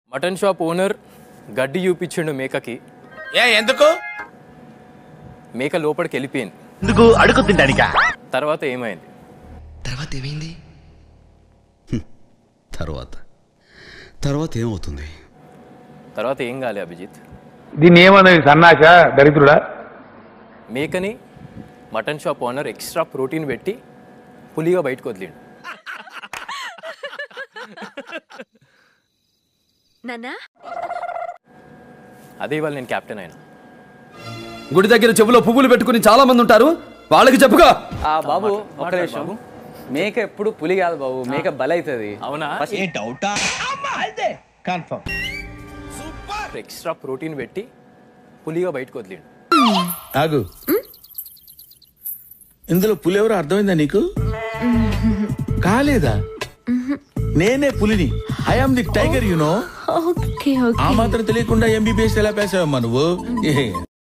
mutton shop owner గడ్డి చూపించిండు మేకకి ఏ ఎందుకు మేక లోపలికి వెళ్ళిపోయింది ఎందుకు అడుగు తింటానికా తర్వాత ఏమైంది తర్వాత ఏమైంది తర్వాత తర్వాత ఏమవుతుంది తర్వాత ఏం కాలే అభిజిత్ దీన్ని ఏమన్నది సన్నాస దరిద్రుడా మేకని mutton shop owner extra protein పెట్టి పులిగా బయటకు వదిలిండు నాన్నా అదే ఇవాళ నేను కెప్టెన్ అయినా గుడి దగ్గర చెవులో పువ్వులు పెట్టుకుని చాలా మంది ఉంటారు వాళ్ళకి చెప్పుకో ఆ బాబు ఒక నిమిషం మేక ఎప్పుడు పులి కాదు బాబు మేక బలైతుంది అవునా ఏ డౌటా కన్ఫర్మ్ ఎక్స్ట్రా ప్రోటీన్ పెట్టి పులిగా బయటకు వదిలిండు ఆగు ఇందులో పులి ఎవరు అర్థమైందా నీకు కాలేదా నేనే పులిని I am the tiger you know okay ఆ మాత్రం తెలియకుండా ఎంబీబీఎస్ ఎలా పేసావమ్మా నువ్వు ఏ,